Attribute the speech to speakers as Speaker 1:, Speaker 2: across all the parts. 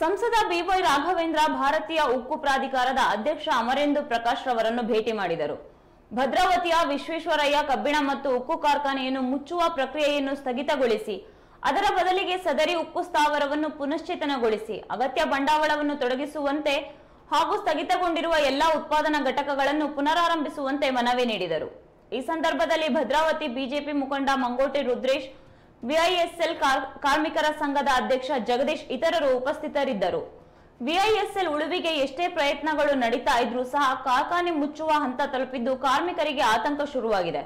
Speaker 1: ಸಂಸದ ಬಿವೈ ರಾಘವೇಂದ್ರ ಭಾರತೀಯ ಉಕ್ಕು ಪ್ರಾಧಿಕಾರದ ಅಧ್ಯಕ್ಷ ಅಮರೇಂದು ಪ್ರಕಾಶ್ ರವರನ್ನು ಭೇಟಿ ಮಾಡಿದರು ಭದ್ರಾವತಿಯ ವಿಶ್ವೇಶ್ವರಯ್ಯ ಕಬ್ಬಿಣ ಮತ್ತು ಉಕ್ಕು ಕಾರ್ಖಾನೆಯನ್ನು ಮುಚ್ಚುವ ಪ್ರಕ್ರಿಯೆಯನ್ನು ಸ್ಥಗಿತಗೊಳಿಸಿ ಅದರ ಬದಲಿಗೆ ಸದರಿ ಉಕ್ಕು ಸ್ಥಾವರವನ್ನು ಪುನಶ್ಚೇತನಗೊಳಿಸಿ ಅಗತ್ಯ ಬಂಡವಾಳವನ್ನು ತೊಡಗಿಸುವಂತೆ ಹಾಗೂ ಸ್ಥಗಿತಗೊಂಡಿರುವ ಎಲ್ಲಾ ಉತ್ಪಾದನಾ ಘಟಕಗಳನ್ನು ಪುನರಾರಂಭಿಸುವಂತೆ ಮನವಿ ನೀಡಿದರು ಈ ಸಂದರ್ಭದಲ್ಲಿ ಭದ್ರಾವತಿ ಬಿಜೆಪಿ ಮುಖಂಡ ಮಂಗೋಟೆ ರುದ್ರೇಶ್ ವಿಐಎಸ್ಎಲ್ ಕಾರ್- ಕಾರ್ಮಿಕರ ಸಂಘದ ಅಧ್ಯಕ್ಷ ಜಗದೀಶ್ ಇತರರು ಉಪಸ್ಥಿತರಿದ್ದರು ವಿಐಎಸ್ಎಲ್ ಉಳಿವಿಗೆ ಎಷ್ಟೇ ಪ್ರಯತ್ನಗಳು ನಡೀತಾ ಇದ್ರೂ ಸಹ ಕಾರ್ಖಾನೆ ಮುಚ್ಚುವ ಹಂತ ತಲುಪಿದ್ದು ಕಾರ್ಮಿಕರಿಗೆ ಆತಂಕ ಶುರುವಾಗಿದೆ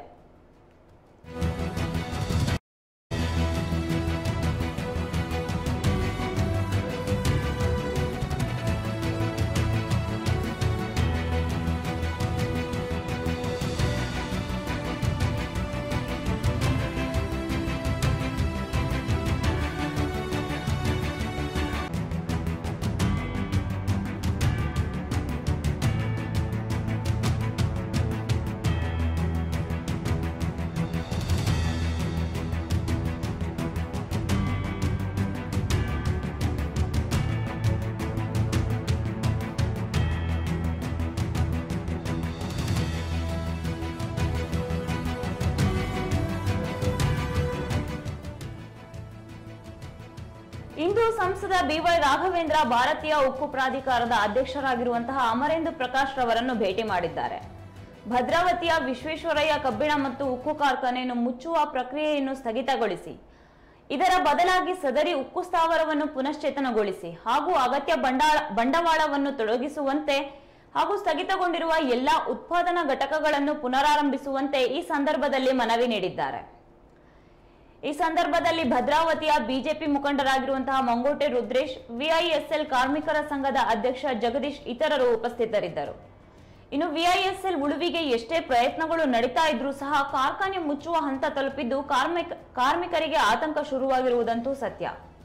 Speaker 1: ಇಂದು ಸಂಸದ ಬಿವೈ ರಾಘವೇಂದ್ರ ಭಾರತೀಯ ಉಕ್ಕು ಪ್ರಾಧಿಕಾರದ ಅಧ್ಯಕ್ಷರಾಗಿರುವಂತಹ ಅಮರೇಂದು ಪ್ರಕಾಶ್ ರವರನ್ನು ಭೇಟಿ ಮಾಡಿದ್ದಾರೆ ಭದ್ರಾವತಿಯ ವಿಶ್ವೇಶ್ವರಯ್ಯ ಕಬ್ಬಿಣ ಮತ್ತು ಉಕ್ಕು ಕಾರ್ಖಾನೆಯನ್ನು ಮುಚ್ಚುವ ಪ್ರಕ್ರಿಯೆಯನ್ನು ಸ್ಥಗಿತಗೊಳಿಸಿ ಇದರ ಬದಲಾಗಿ ಸದರಿ ಉಕ್ಕು ಸ್ಥಾವರವನ್ನು ಪುನಶ್ಚೇತನಗೊಳಿಸಿ ಹಾಗೂ ಅಗತ್ಯ ಬಂಡಾಳ ಬಂಡವಾಳವನ್ನು ತೊಡಗಿಸುವಂತೆ ಹಾಗೂ ಸ್ಥಗಿತಗೊಂಡಿರುವ ಎಲ್ಲಾ ಉತ್ಪಾದನಾ ಘಟಕಗಳನ್ನು ಪುನರಾರಂಭಿಸುವಂತೆ ಈ ಸಂದರ್ಭದಲ್ಲಿ ಮನವಿ ನೀಡಿದ್ದಾರೆ ಈ ಸಂದರ್ಭದಲ್ಲಿ ಭದ್ರಾವತಿಯ ಬಿಜೆಪಿ ಮುಖಂಡರಾಗಿರುವಂತಹ ಮಂಗೋಟೆ ರುದ್ರೇಶ್ ವಿಐಎಸ್ಎಲ್ ಕಾರ್ಮಿಕರ ಸಂಘದ ಅಧ್ಯಕ್ಷ ಜಗದೀಶ್ ಇತರರು ಉಪಸ್ಥಿತರಿದ್ದರು ಇನ್ನು ವಿಐಎಸ್ಎಲ್ ಉಳಿವಿಗೆ ಎಷ್ಟೇ ಪ್ರಯತ್ನಗಳು ನಡೀತಾ ಇದ್ರೂ ಸಹ ಕಾರ್ಖಾನೆ ಮುಚ್ಚುವ ಹಂತ ತಲುಪಿದ್ದು ಕಾರ್ಮಿಕ ಕಾರ್ಮಿಕರಿಗೆ ಆತಂಕ ಶುರುವಾಗಿರುವುದಂತೂ ಸತ್ಯ